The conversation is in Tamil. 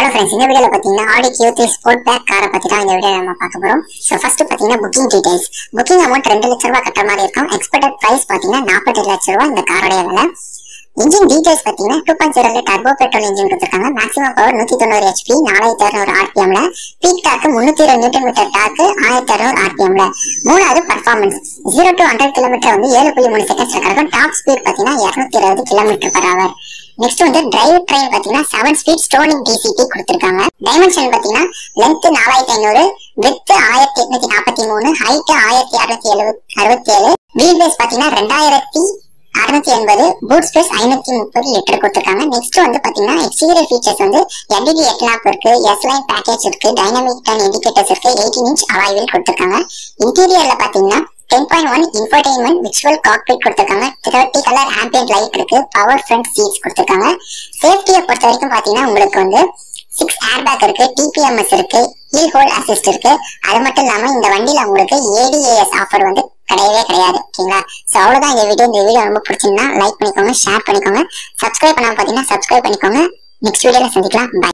ஹலோ ஃப்ரெண்ட்ஸ் இந்த வீடியோல பாத்தீங்கன்னா ஆடி கியூ ஸ்போர்ட் பேக் காரை பத்தி தான் இந்த வீடியோ நம்ம பார்க்க போறோம் ஸோ ஃபர்ஸ்ட் பாத்தீங்கன்னா புக்கிங் டீடைல்ஸ் புக்கிங் அமௌண்ட் ரெண்டு லட்ச ரூபாய் கட்டுற மாதிரி இருக்கும் எக்ஸ்பெக்டட் பிரைஸ் பாத்தீங்கன்னா நாற்பத்தி லட்ச ரூபாய் இந்த காரோடைய விலை இன்ஜின் டீடைல்ஸ் பாத்தீங்கன்னா two point zero turbo petrol engine கொடுத்துருக்காங்க மேக்ஸிமம் பவர் நூத்தி தொண்ணூறு ஹெச்பி நாலாயிரத்தி அறுநூறு ஆர்பிஎம்ல பீக் டாக்கு முன்னூத்தி இருபது நியூட்டன் மீட்டர் டாக்கு ஆயிரத்தி அறுநூறு ஆர்பிஎம்ல மூணாவது performance zero to hundred kilometre வந்து ஏழு புள்ளி மூணு செகண்ட்ஸ்ல கிடைக்கும் டாப் ஸ்பீட் பாத்தீங்கன்னா இருநூத்தி இருபது கிலோமீட்டர் பர் ஹவர் நெக்ஸ்ட் வந்து டிரைவ் ட்ரெயின் பாத்தீங்கன்னா செவன் ஸ்பீட் ஸ்டோனிங் டிசிபி கொடுத்திருக்காங்க டைமென்ஷன் பாத்தீங்கன்னா லென்த் நாலாயிரத்தி ஐநூறு வித் ஆயிரத்தி எட்நூத்தி நாற்பத்தி மூணு ஹைட் ஆயிரத்தி அறுநூத்தி எழுபது அறுபத்தி ஏழு வீல் பேஸ் பாத்தீங்கன்னா ரெண்டாயிரத்தி அறுநூத்தி எண்பது பூட் ஸ்பேஸ் ஐநூத்தி முப்பது லிட்டர் கொடுத்திருக்காங்க நெக்ஸ்ட் வந்து பாத்தீங்கன்னா எக்ஸ்டீரியர் ஃபீச்சர்ஸ் வந்து எல்இடி ஹெட்லாம்ப் இருக்கு எஸ் லைன் பேக்கேஜ் இருக்கு டைனமிக் டர்ன் இண்டிகேட்டர்ஸ் இருக்கு எயிட்டீன் இன்ச் அலாய்வில் கொடுத்திருக்காங்க இன்டீரியர்ல பாத்தீங்கன்னா ten point one infotainment virtual cockpit கொடுத்திருக்காங்க தேர்ட்டி கலர் ஆம்பியன்ட் லைட் இருக்கு பவர் ஃப்ரண்ட் சீட்ஸ் கொடுத்திருக்காங்க சேஃப்டியை பொறுத்த வரைக்கும் பாத்தீங்கன்னா உங்களுக்கு வந்து சிக்ஸ் ஏர் பேக் இருக்கு டிபிஎம்எஸ் இருக்கு ஹீல் ஹோல் அசிஸ்ட் இருக்கு அது மட்டும் இல்லாம இந்த வண்டியில உங்களுக்கு ஏடிஏஎஸ் ஆஃபர் வந்து கிடையவே கிடையாது ஓகேங்களா சோ அவ்வளவுதான் இந்த வீடியோ இந்த வீடியோ ரொம்ப பிடிச்சிருந்தா லைக் பண்ணிக்கோங்க ஷேர் பண்ணிக்கோங்க சப்ஸ்கிரைப் பண்ணாம பாத்தீங்கன்னா சப்ஸ்கிரைப் பண்ணிக்கோங்க நெக்ஸ்ட் வீடியோல சந்திக்கலாம் பை